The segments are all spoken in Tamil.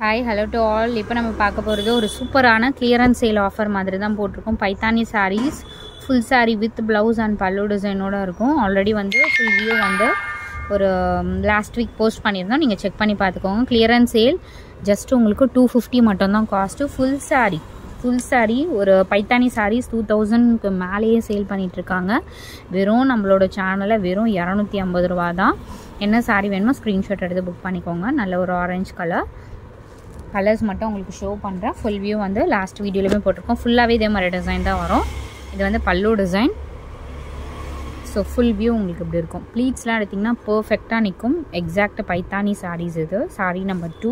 ஹாய் ஹலோ டு ஆல் இப்போ நம்ம பார்க்க போகிறது ஒரு சூப்பரான கிளியரன்ஸ் சேல் ஆஃபர் மாதிரி தான் போட்டிருக்கோம் Paithani sarees full saree with blouse and pallu டிசைனோட இருக்கும் ஆல்ரெடி வந்து ஃபுல் வியூ வந்து ஒரு லாஸ்ட் வீக் போஸ்ட் பண்ணியிருந்தோம் நீங்கள் செக் பண்ணி பார்த்துக்கோங்க கிளியரன்ஸ் சேல் ஜஸ்ட் உங்களுக்கு டூ ஃபிஃப்டி மட்டும்தான் cost full saree full saree ஒரு பைத்தானி sarees டூ தௌசண்ட்க்கு மேலேயே சேல் பண்ணிகிட்ருக்காங்க வெறும் நம்மளோட சேனலில் வெறும் இரநூத்தி ஐம்பது ரூபா தான் என்ன saree வேணுமோ ஸ்க்ரீன்ஷாட் எடுத்து புக் பண்ணிக்கோங்க நல்ல ஒரு ஆரஞ்சு கலர் கலர்ஸ் மட்டும் உங்களுக்கு ஷோ பண்ணுறேன் ஃபுல் வியூ வந்து லாஸ்ட் வீடியோலையுமே போட்டிருக்கோம் ஃபுல்லாகவே இதே மாதிரி டிசைன் தான் வரும் இது வந்து pallu design so full view உங்களுக்கு இப்படி இருக்கும் ப்ளீட்ஸ்லாம் எடுத்திங்கன்னா பர்ஃபெக்டாக நிற்கும் எக்ஸாக்ட் பைத்தானி சாரீஸ் இது saree number two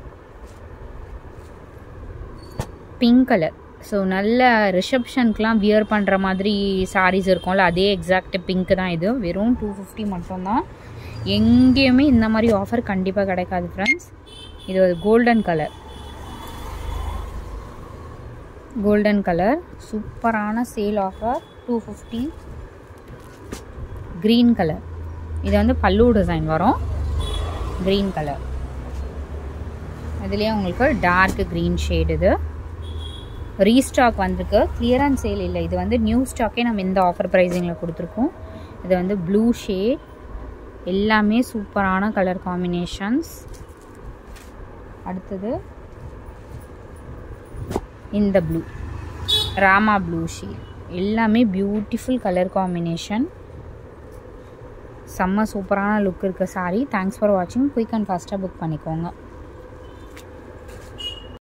pink colour so நல்ல ரிசப்ஷனுக்குலாம் வியர் பண்ணுற மாதிரி சாரீஸ் இருக்கும்ல அதே எக்ஸாக்ட் பிங்க் தான் இது வெறும் டூ ஃபிஃப்டி மட்டும்தான் எங்கேயுமே இந்த மாதிரி ஆஃபர் கண்டிப்பாக கிடைக்காது ஃப்ரெண்ட்ஸ் இது ஒரு கோல்டன் கலர் கோல்டன் கலர் சூப்பரான sale offer two fifty green colour இது வந்து பல்லு டிசைன் வரும் க்ரீன் கலர் இதுலேயே உங்களுக்கு டார்க் க்ரீன் ஷேட் இது ரீஸ்டாக் வந்திருக்கு கிளியரன்ஸ் சேல் இல்லை இது வந்து நியூ ஸ்டாக்கே நம்ம இந்த ஆஃபர் ப்ரைஸிங்கில் கொடுத்துருக்கோம் இது வந்து ப்ளூ ஷேட் எல்லாமே சூப்பரான கலர் காம்பினேஷன்ஸ் அடுத்தது இந்த ப்ளூ ராமா ப்ளூ ஷேட் எல்லாமே பியூட்டிஃபுல் கலர் காம்பினேஷன் செம்ம சூப்பரான லுக் இருக்க சாரீ தேங்க்ஸ் ஃபார் வாட்சிங் குயிக் அண்ட் ஃபாஸ்ட்டாக புக் பண்ணிக்கோங்க